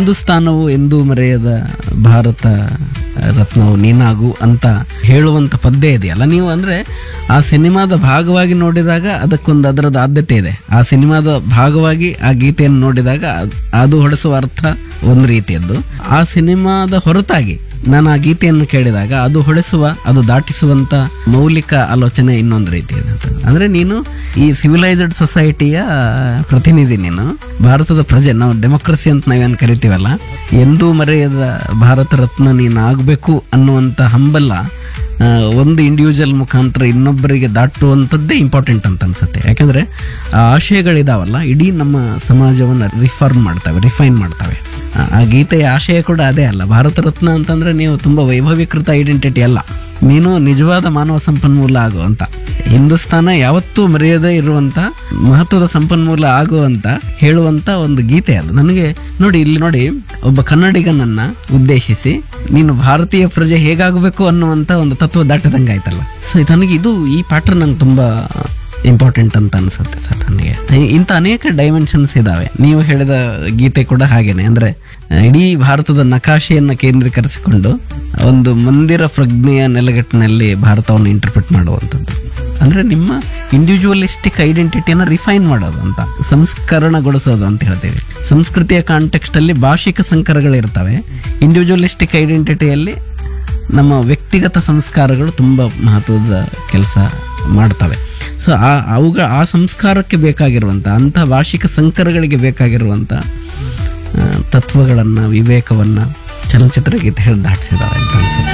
ಹಿಂದೂಸ್ತಾನವು ಎಂದೂ ಮರೆಯದ ಭಾರತ ರತ್ನವು ನೀನಾಗು ಅಂತ ಹೇಳುವಂತ ಪದ್ಯ ಇದೆಯಲ್ಲ ನೀವು ಅಂದ್ರೆ ಆ ಸಿನಿಮಾದ ಭಾಗವಾಗಿ ನೋಡಿದಾಗ ಅದಕ್ಕೊಂದು ಅದರದ ಆದ್ಯತೆ ಇದೆ ಆ ಸಿನಿಮಾದ ಭಾಗವಾಗಿ ಆ ಗೀತೆಯನ್ನು ನೋಡಿದಾಗ ಅದ್- ಅದು ಹೊಡೆಸುವ ಅರ್ಥ ಒಂದು ರೀತಿಯದ್ದು ಆ ಸಿನಿಮಾದ ಹೊರತಾಗಿ ನಾನು ಆ ಗೀತೆಯನ್ನು ಕೇಳಿದಾಗ ಅದು ಹೊಡೆಸುವ ಅದು ದಾಟಿಸುವಂತ ಮೌಲಿಕ ಆಲೋಚನೆ ಇನ್ನೊಂದು ರೀತಿ ಇದೆ ಅಂತ. ಅಂದ್ರೆ ನೀನು ಈ ಸಿವಿಲೈಸ್ಡ್ ಸೊಸೈಟಿಯ ಪ್ರತಿನಿಧಿ ನೀನು ಭಾರತದ ಪ್ರಜೆ ನಾವು ಡೆಮೋಕ್ರಸಿ ಅಂತ ನಾವೇನು ಕರಿತೀವಲ್ಲ ಎಂದೂ ಮರೆಯದ ಭಾರತ ರತ್ನ ನೀನು ಆಗಬೇಕು ಅನ್ನುವಂಥ ಹಂಬಲ ಆ, ಒಂದು ಇಂಡಿವಿಜುವಲ್ ಮುಖಾಂತರ ಇನ್ನೊಬ್ಬರಿಗೆ ದಾಟುವಂಥದ್ದೇ ಇಂಪಾರ್ಟೆಂಟ್ ಅಂತ ಅನ್ಸುತ್ತೆ ಯಾಕಂದ್ರೆ ಆ ಆಶಯಗಳಿದಾವಲ್ಲ ಇಡೀ ನಮ್ಮ ಸಮಾಜವನ್ನು ರಿಫಾರ್ಮ್ ಮಾಡ್ತವೆ ರಿಫೈನ್ ಮಾಡ್ತವೆ ಆ- ಆ ಗೀತೆಯ ಆಶಯ ಕೂಡ ಅದೇ ಅಲ್ಲ ಭಾರತ ರತ್ನ ಅಂತಂದ್ರೆ ನೀವು ತುಂಬಾ ವೈಭವೀಕೃತ ಐಡೆಂಟಿಟಿ ಅಲ್ಲ ನೀನು ನಿಜವಾದ ಮಾನವ ಸಂಪನ್ಮೂಲ ಆಗು ಅಂತ ಹಿಂದೂಸ್ತಾನ ಯಾವತ್ತೂ ಮರೆಯದೇ ಇರುವಂತ ಮಹತ್ವದ ಸಂಪನ್ಮೂಲ ಆಗುವಂತ ಹೇಳುವಂತ ಒಂದು ಗೀತೆ ಅದು ನನಗೆ ನೋಡಿ ಇಲ್ಲಿ ನೋಡಿ ಒಬ್ಬ ಕನ್ನಡಿಗನನ್ನ ಉದ್ದೇಶಿಸಿ ನೀನು ಭಾರತೀಯ ಪ್ರಜೆ ಹೇಗಾಗಬೇಕು ಅನ್ನುವಂತ ಒಂದು ತತ್ವ ದಾಟದಂಗೆ ಆಯ್ತಲ್ಲ ಸೊ ನನಗೆ ಇದು ಈ ಪ್ಯಾಟರ್ನ್ ನಂಗೆ ತುಂಬಾ ಇಂಪಾರ್ಟೆಂಟ್ ಅಂತ ಅನ್ಸುತ್ತೆ ಸರ್ ನನಗೆ ಇಂಥ ಅನೇಕ ಡೈಮೆನ್ಷನ್ಸ್ ಇದಾವೆ ನೀವು ಹೇಳಿದ ಗೀತೆ ಕೂಡ ಹಾಗೇನೆ ಅಂದ್ರೆ ಆ, ಇಡೀ ಭಾರತದ ನಕಾಶೆಯನ್ನು ಕೇಂದ್ರೀಕರಿಸಿಕೊಂಡು ಒಂದು ಮಂದಿರ ಪ್ರಜ್ಞೆಯ ನೆಲೆಗಟ್ಟಿನಲ್ಲಿ ಭಾರತವನ್ನು ಇಂಟರ್ಪ್ರಿಟ್ ಮಾಡುವಂಥದ್ದು ಅಂದ್ರೆ ನಿಮ್ಮ ಇಂಡಿವಿಜುವಲಿಸ್ಟಿಕ್ ಐಡೆಂಟಿಟಿಯನ್ನು ರಿಫೈನ್ ಮಾಡೋದು ಅಂತ ಸಂಸ್ಕರಣಗೊಳಿಸೋದು ಅಂತ ಹೇಳ್ತೀವಿ ಸಂಸ್ಕೃತಿಯ ಕಾಂಟೆಕ್ಸ್ಟ್ ಅಲ್ಲಿ ಭಾಷಿಕ ಸಂಕರಗಳಿರ್ತವೆ ಇಂಡಿವಿಜುವಲಿಸ್ಟಿಕ್ ಐಡೆಂಟಿಟಿಯಲ್ಲಿ ನಮ್ಮ ವ್ಯಕ್ತಿಗತ ಸಂಸ್ಕಾರಗಳು ತುಂಬ ಮಹತ್ವದ ಕೆಲಸ ಮಾಡ್ತವೆ ಸೊ ಆ ಅವುಗಳ ಆ ಸಂಸ್ಕಾರಕ್ಕೆ ಬೇಕಾಗಿರುವಂಥ ಅಂಥ ಭಾಷಿಕ ಸಂಕರಗಳಿಗೆ ಬೇಕಾಗಿರುವಂಥ ತತ್ವಗಳನ್ನು ವಿವೇಕವನ್ನು ಚಲನಚಿತ್ರ ಗೀತೆ ಹೇಳಿ ದಾಟಿಸಿದಾವೆ ಅಂತ ಅನ್ಸುತ್ತೆ